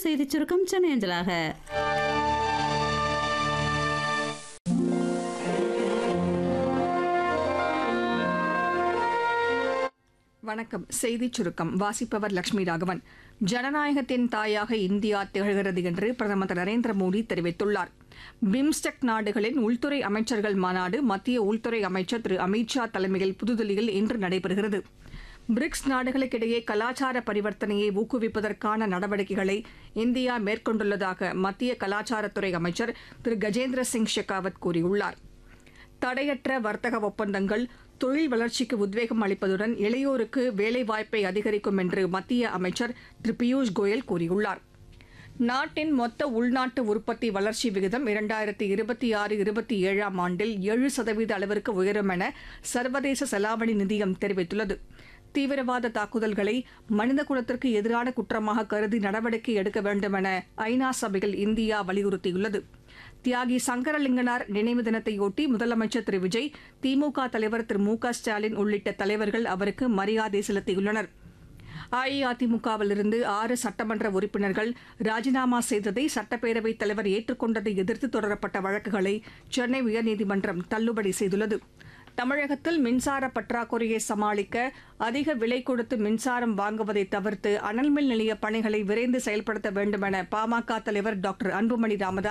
செய்திச் சுருக்கம் சென்னை அஞ்சலாக வணக்கம் செய்திச் சுருக்கம் வாசிப்பவர் லட்சுமி ராகவன் ஜனநாயகத்தின் தாயாக இந்தியா திகழ்கிறது என்று பிரதமர் திரு நரேந்திர மோடி தெரிவித்துள்ளார் பிம்ஸ்டெக் நாடுகளின் உள்துறை அமைச்சர்கள் மாநாடு மத்திய உள்துறை அமைச்சர் திரு அமித்ஷா தலைமையில் புதுதில்லியில் இன்று நடைபெறுகிறது பிரிக்ஸ் நாடுகளுக்கிடையே கலாச்சார பரிவர்த்தனையை ஊக்குவிப்பதற்கான நடவடிக்கைகளை இந்தியா மேற்கொண்டுள்ளதாக மத்திய கலாச்சாரத்துறை அமைச்சர் திரு கஜேந்திர சிங் ஷெகாவத் கூறியுள்ளார் தடையற்ற வர்த்தக ஒப்பந்தங்கள் தொழில் வளர்ச்சிக்கு உத்வேகம் அளிப்பதுடன் இளையோருக்கு வேலைவாய்ப்பை அதிகரிக்கும் என்று மத்திய அமைச்சர் திரு பியூஷ் கோயல் கூறியுள்ளார் நாட்டின் மொத்த உள்நாட்டு உற்பத்தி வளர்ச்சி விகிதம் இரண்டாயிரத்தி இருபத்தி ஆறு இருபத்தி ஏழாம் ஆண்டில் ஏழு சதவீத அளவிற்கு உயரும் என சர்வதேச செலாவணி நிதியம் தெரிவித்துள்ளது தீவிரவாத தாக்குதல்களை மனித குலத்திற்கு எதிரான குற்றமாக கருதி நடவடிக்கை எடுக்க வேண்டும் என ஐநா சபையில் இந்தியா வலியுறுத்தியுள்ளது தியாகி சங்கரலிங்கனார் நினைவு தினத்தையொட்டி முதலமைச்சர் திரு விஜய் திமுக தலைவர் திரு மு க ஸ்டாலின் உள்ளிட்ட தலைவர்கள் அவருக்கு மரியாதை செலுத்தியுள்ளனர் அஇஅதிமுகவிலிருந்து ஆறு சட்டமன்ற உறுப்பினர்கள் ராஜினாமா செய்ததை சட்டப்பேரவைத் தலைவர் ஏற்றுக்கொண்டதை எதிர்த்து தொடரப்பட்ட வழக்குகளை சென்னை உயர்நீதிமன்றம் தள்ளுபடி செய்துள்ளது தமிழகத்தில் மின்சார பற்றாக்குறையை சமாளிக்க அதிக விலை கொடுத்து மின்சாரம் வாங்குவதை தவிர்த்து அனல்மின் நிலைய பணிகளை விரைந்து செயல்படுத்த வேண்டும் என பாமக தலைவர் டாக்டர் அன்புமணி ராமதாஸ்